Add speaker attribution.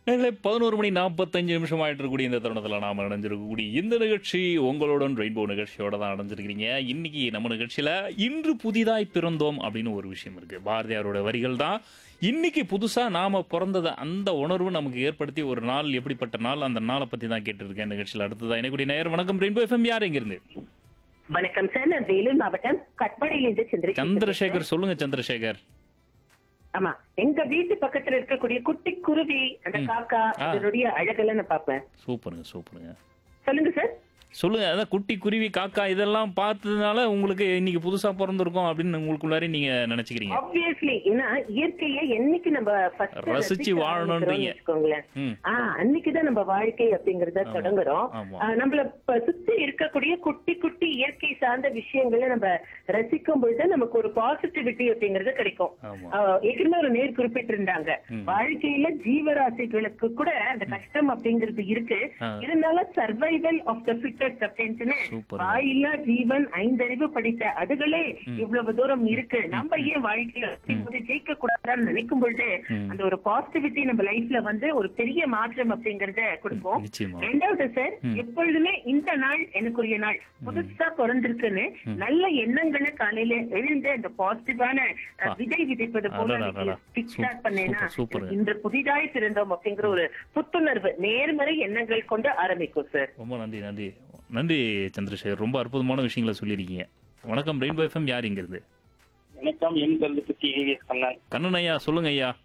Speaker 1: நேர்களே பதினோரு மணி நாற்பத்தஞ்சு நிமிஷம் ஆயிட்டு இருக்கக்கூடிய இந்த தருணத்தில் நாம் அடைஞ்சிருக்கக்கூடிய இந்த நிகழ்ச்சி உங்களுடன் ரெயின்போ நிகழ்ச்சியோட தான் அடைஞ்சிருக்கிறீங்க இன்னைக்கு நம்ம நிகழ்ச்சியில் இன்று புதிதாய் பிறந்தோம் அப்படின்னு ஒரு விஷயம் இருக்கு பாரதியாரோட வரிகள் தான் இன்னைக்கு புதுசாக நாம பிறந்ததை அந்த உணர்வு நமக்கு ஏற்படுத்தி ஒரு நாள் எப்படிப்பட்ட நாள் அந்த நாளை பற்றி தான் கேட்டுருக்கேன் நிகழ்ச்சியில் அடுத்ததான் எனக்குடைய நேரம் வணக்கம் ரெயின்போ எஃப்எம் யார் எங்கிருந்து
Speaker 2: வணக்கம் சார் நான் வேலூர் மாவட்டம் கட்பாடியிலிருந்து சந்திரசேகர்
Speaker 1: சந்திரசேகர் சொல்லுங்க சந்திரசேகர்
Speaker 2: ஆமா எங்க வீட்டு பக்கத்துல இருக்கக்கூடிய குட்டி குருவி அந்த காக்கா
Speaker 1: ஆ.
Speaker 2: அதனுடைய அழகெல்லாம் நான் பாப்பேன்
Speaker 1: சூப்பருங்க சூப்பருங்க
Speaker 2: சொல்லுங்க சார்
Speaker 1: சொல்லுங்க அதான் குட்டி குருவி காக்கா இதெல்லாம் பார்த்ததுனால உங்களுக்கு இன்னைக்கு புதுசா பிறந்திருக்கோம் அப்படின்னு உங்களுக்குள்ளாரே நீங்க நினைச்சுக்கிறீங்க
Speaker 2: ஆப்வியஸ்லி ஏன்னா இயற்கையை என்னைக்கு நம்ம first
Speaker 1: ரசிச்சு
Speaker 2: ரசிக்க
Speaker 1: வாழணுன்றீங்க.
Speaker 2: ஆரம்பிக்கிறோம்னு வச்சுக்கோங்களேன்
Speaker 1: ம்
Speaker 2: ஆஹ் அன்னைக்குதான் நம்ம வாழ்க்கை அப்படிங்கறத தொடங்குறோம்
Speaker 1: ஆமா.
Speaker 2: ஆஹ் நம்மள இப்ப சுத்தி இருக்கக்கூடிய குட்டி குட்டி இயற்கை சார்ந்த விஷயங்களை நம்ம ரசிக்கும் பொழுது நமக்கு ஒரு பாசிட்டிவிட்டி அப்படிங்கறது கிடைக்கும்
Speaker 1: ஆமா
Speaker 2: ஆஹ் ஏற்கனவே ஒரு நேர் குறிப்பிட்டிருந்தாங்க
Speaker 1: ம்.
Speaker 2: வாழ்க்கையில ஜீவராசிகளுக்கு கூட அந்த கஷ்டம் அப்படிங்கிறது இருக்கு
Speaker 1: ஆ.
Speaker 2: இருந்தாலும் சர்வைவல் ஆஃப் த ஃபிட்டஸ்ட் அப்படின்னு
Speaker 1: சூப்பர்
Speaker 2: வாயில்லா ஜீவன் ஐந்தறிவு படித்த அதுகளே இவ்வளவு தூரம் இருக்கு நம்ம ஏன் வாழ்க்கையில இப்போது ஜெயிக்க கூடாதுன்னு நினைக்கும் பொழுது
Speaker 1: ம்.
Speaker 2: அந்த ஒரு பாசிட்டிவிட்டி நம்ம லைஃப்ல வந்து ஒரு பெரிய மாற்றம் அப்படிங்கறத கொடுக்கும்
Speaker 1: நிச்சயமா
Speaker 2: ரெண்டாவது சார் எப்பொழுதுமே இந்த நாள் எனக்குரிய நாள் புதுசா பிறந்திருக்குன்னு நல்ல எண்ணங்களை காலையில எழுந்து அந்த பாசிட்டிவான
Speaker 1: ஆ.
Speaker 2: விதை விதைப்பது போல
Speaker 1: அடடா, அடடா.
Speaker 2: கிக் ஸ்டார்ட் பண்ணேன்னா
Speaker 1: சூப்பர், சூப்பருங்க.
Speaker 2: இன்று புதிதாய் பிறந்தோம் அப்படிங்கிற ஒரு புத்துணர்வு நேர்மறை எண்ணங்கள் கொண்டு ஆரம்பிக்கும் சார்
Speaker 1: ரொம்ப நன்றி நன்றி நன்றி சந்திரசேகர் ரொம்ப அற்புதமான விஷயங்களை சொல்லியிருக்கீங்க வணக்கம் ரெயின்போ எஃப்எம் யார் இங்கிருந்து
Speaker 3: வணக்கம் என் கல்வி பற்றி கண்ணன்
Speaker 1: கண்ணன் ஐயா சொல்லுங்க ஐயா